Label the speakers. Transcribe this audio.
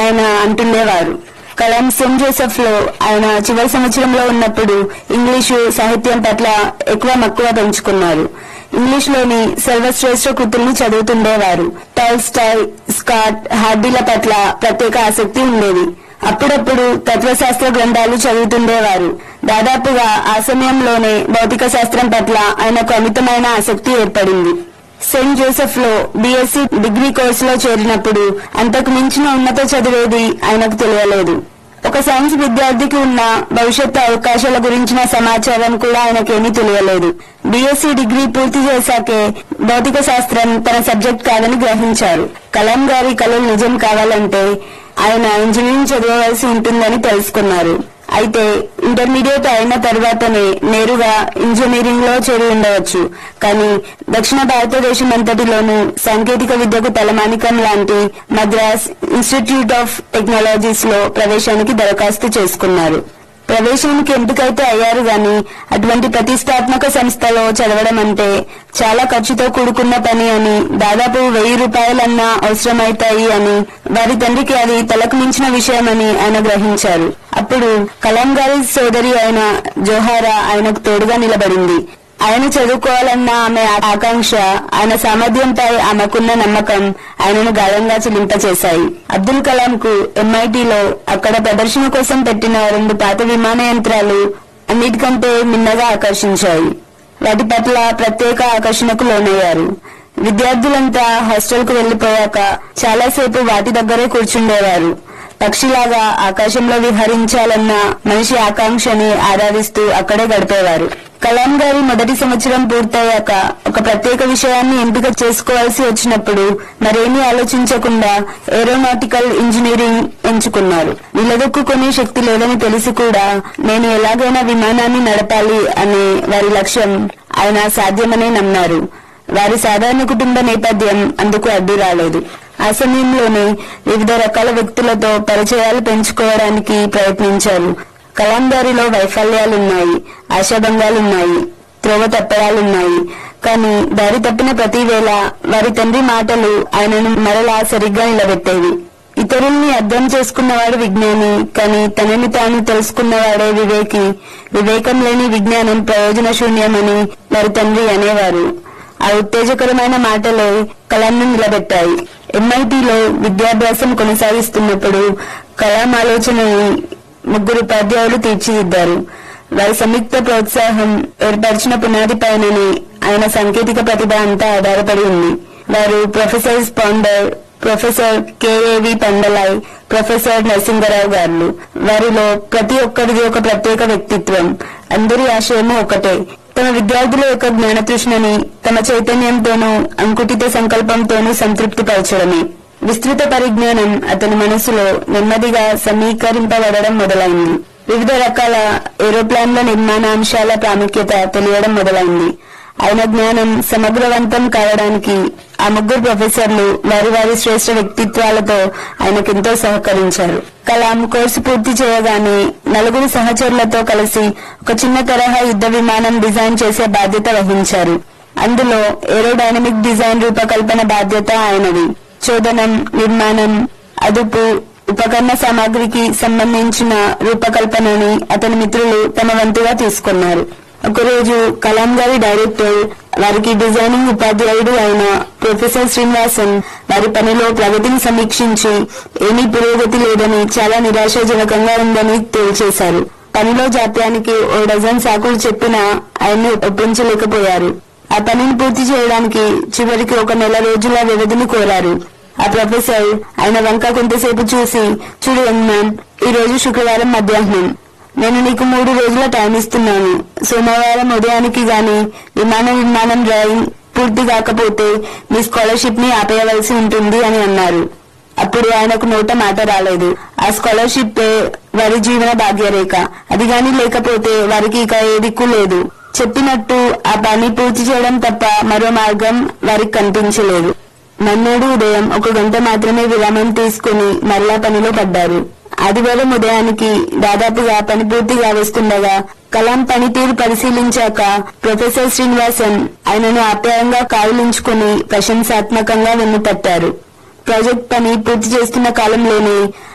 Speaker 1: ఆయన అంటుండేవారు Kalam Saint Joseph లో ఆయన చివరి సంవత్సరంలో ఉన్నప్పుడు ఇంగ్లీషు సాహిత్యం పట్ల ఎక్కువ మక్కువ పెంచుకున్నారు ఇంగ్లీష్ లోని సర్వశ్రేష్ఠ కృతుల్ని చదువుతుండేవారు టాల్స్టాయ్ స్కాట్ హార్డీల పట్ల ప్రత్యేక ఆసక్తి ఉండేది అప్పుడప్పుడు తత్వశాస్త్ర గ్రంథాలు చదువుతుండేవారు దాదాపుగా ఆ సమయంలోనే భౌతిక శాస్త్రం పట్ల ఆయనకు అమితమైన ఆసక్తి ఏర్పడింది సెయింట్ జోసెఫ్ లో బీఎస్సీ డిగ్రీ కోర్సులో చేరినప్పుడు అంతకు మించిన ఉన్నత చదివేది ఆయనకు తెలియలేదు ఒక సైన్స్ విద్యార్థికి ఉన్న భవిష్యత్తు అవకాశాల గురించిన సమాచారం కూడా ఆయనకేమీ తెలియలేదు బీఎస్సీ డిగ్రీ పూర్తి చేశాకే భౌతిక శాస్త్రం తన సబ్జెక్ట్ కాదని గ్రహించారు కలాం గారి కళలు నిజం కావాలంటే ఆయన ఇంజనీరింగ్ చదవవలసి ఉంటుందని తెలుసుకున్నారు అయితే ఇంటర్మీడియట్ అయిన తర్వాతనే నేరుగా ఇంజనీరింగ్ లో చేరి ఉండవచ్చు కానీ దక్షిణ భారతదేశం అంతటిలోనూ సాంకేతిక విద్యకు తలమానికం లాంటి మద్రాస్ ఇన్స్టిట్యూట్ ఆఫ్ టెక్నాలజీస్ లో ప్రవేశానికి దరఖాస్తు చేసుకున్నారు ప్రవేశానికి ఎంపికైతే అయ్యారు గాని అటువంటి ప్రతిష్టాత్మక సంస్థలో చదవడం అంటే చాలా ఖర్చుతో కూడుకున్న పని అని దాదాపు వెయ్యి రూపాయలన్నా అవసరమైతాయి అని వారి తండ్రికి అది తలకు మించిన విషయమని ఆయన గ్రహించారు అప్పుడు కలాం గారి సోదరి అయిన జోహారా ఆయనకు తోడుగా నిలబడింది ఆయన చదువుకోవాలన్న ఆమె ఆకాంక్ష ఆయన సామర్థ్యంపై ఆమెకున్న నమ్మకం ఆయనను గాఢంగా చిలింపచేశాయి అబ్దుల్ కలాం కు ఎంఐటిలో అక్కడ ప్రదర్శన కోసం పెట్టిన రెండు పాత విమాన యంత్రాలు అన్నిటికంటే మిన్నగా ఆకర్షించాయి వాటి పట్ల ప్రత్యేక ఆకర్షణకు లోనయ్యారు విద్యార్థులంతా హాస్టల్ కు వెళ్లిపోయాక చాలాసేపు వాటి దగ్గరే కూర్చుండేవారు పక్షిలాగా ఆకాశంలో విహరించాలన్న మనిషి ఆకాంక్షని ఆరాధిస్తూ అక్కడే గడిపేవారు కలాం గారి మొదటి సంవత్సరం పూర్తయ్యాక ఒక ప్రత్యేక విషయాన్ని ఎంపిక చేసుకోవాల్సి వచ్చినప్పుడు మరేమీ ఆలోచించకుండా ఏరోనాటికల్ ఇంజనీరింగ్ ఎంచుకున్నారు నిలదొక్కునే శక్తి లేదని తెలిసి కూడా నేను ఎలాగైనా విమానాన్ని నడపాలి అనే వారి లక్ష్యం ఆయన సాధ్యమనే నమ్మారు వారి సాధారణ కుటుంబ నేపథ్యం అందుకు అడ్డు రాలేదు ఆ సమయంలోనే వివిధ రకాల వ్యక్తులతో పరిచయాలు పెంచుకోవడానికి ప్రయత్నించారు కలాం గారిలో వైఫల్యాలున్నాయి ఆశాభంగాలున్నాయి త్రోవ తప్పడాలున్నాయి కానీ దారి తప్పిన ప్రతి వేళ వారి తండ్రి మాటలు ఆయనను మరలా సరిగ్గా నిలబెట్టేవి ఇతరుల్ని అర్థం చేసుకున్నవాడు విజ్ఞాని కానీ తనని తాను తెలుసుకున్నవాడే వివేకి వివేకం లేని విజ్ఞానం ప్రయోజన శూన్యమని వారి తండ్రి అనేవారు ఆ ఉత్తేజకరమైన మాటలే కలాంను నిలబెట్టాయి ఎంఐటిలో విద్యాభ్యాసం కొనసాగిస్తున్నప్పుడు కలాం ఆలోచనని ముగ్గురు ఉపాధ్యాయులు తీర్చిదిద్దారు వారి సంయుక్త ప్రోత్సాహం ఏర్పరిచిన పునాది పైననే ఆయన సాంకేతిక ప్రతిభ అంతా ఆధారపడి ఉంది వారు professor Spender professor K A V Pandalai professor Narasinga Rao గారు వారిలో ప్రతి ఒక్కరిది ఒక ప్రత్యేక వ్యక్తిత్వం అందరి ఆశయము ఒకటే తమ విద్యార్థుల యొక్క జ్ఞానతృష్ణని తమ చైతన్యంతోనూ అంకుటిత సంకల్పంతోనూ సంతృప్తిపరచడమే విస్తృత పరిజ్ఞానం అతని మనసులో నెమ్మదిగా సమీకరింపబడడం మొదలైంది వివిధ రకాల ఏరోప్లాన్ల నిర్మాణాంశాల ప్రాముఖ్యత తెలియడం మొదలైంది ఆయన జ్ఞానం సమగ్రవంతం కావడానికి ఆ ముగ్గురు ప్రొఫెసర్లు వారి వారి శ్రేష్ఠ వ్యక్తిత్వాలతో ఆయనకెంతో సహకరించారు కలాం కోర్సు పూర్తి చేయగానే నలుగురు సహచరులతో కలిసి ఒక చిన్న తరహా యుద్ధ విమానం డిజైన్ చేసే బాధ్యత వహించారు అందులో ఏరోడైనమిక్ డిజైన్ రూపకల్పన బాధ్యత ఆయనది చోదనం నిర్మాణం అదుపు ఉపకరణ సామాగ్రికి సంబంధించిన రూపకల్పనని అతని మిత్రులు తమ వంతుగా తీసుకున్నారు ఒకరోజు కలాం గారి డైరెక్టర్ వారికి డిజైనింగ్ ఉపాధ్యాయుడు అయిన ప్రొఫెసర్ శ్రీనివాసన్ వారి పనిలో ప్రగతిని సమీక్షించి ఏమీ పురోగతి లేదని చాలా నిరాశాజనకంగా ఉందని తేల్చేశారు పనిలో జాప్యానికి ఓ డజన్ సాకులు చెప్పినా ఆయన్ని ఒప్పించలేకపోయారు ఆ పనిని పూర్తి చేయడానికి చివరికి ఒక నెల రోజుల వ్యవధిని కోరారు ఆ ప్రొఫెసర్ ఆయన వంక కొంతసేపు చూసి చూడు యంగ్ మ్యాన్ ఈ రోజు శుక్రవారం మధ్యాహ్నం నేను నీకు మూడు రోజుల టైం ఇస్తున్నాను సోమవారం ఉదయానికి గాని విమాన నిర్మాణం డ్రాయింగ్ పూర్తి కాకపోతే మీ స్కాలర్షిప్ ని ఆపేయవలసి ఉంటుంది అని అన్నారు అప్పుడు ఆయనకు నోట మాట రాలేదు ఆ స్కాలర్షిప్ వారి జీవన భాగ్యరేఖ అది గాని లేకపోతే వారికి ఇక ఏ దిక్కు లేదు చెప్పినట్టు ఆ పని పూర్తి చేయడం తప్ప మరో మార్గం వారికి కనిపించలేదు మన్నాడు ఉదయం ఒక గంట మాత్రమే విరామం తీసుకుని మరలా పనిలో పడ్డారు ఆదివారం ఉదయానికి దాదాపుగా పని పూర్తి కావస్తుండగా కలాం పనితీరు పరిశీలించాక ప్రొఫెసర్ శ్రీనివాసన్ ఆయనను ఆప్యాయంగా కావులించుకుని ప్రశంసాత్మకంగా వెన్నుపట్టారు ప్రాజెక్ట్ పని పూర్తి చేస్తున్న కాలంలోనే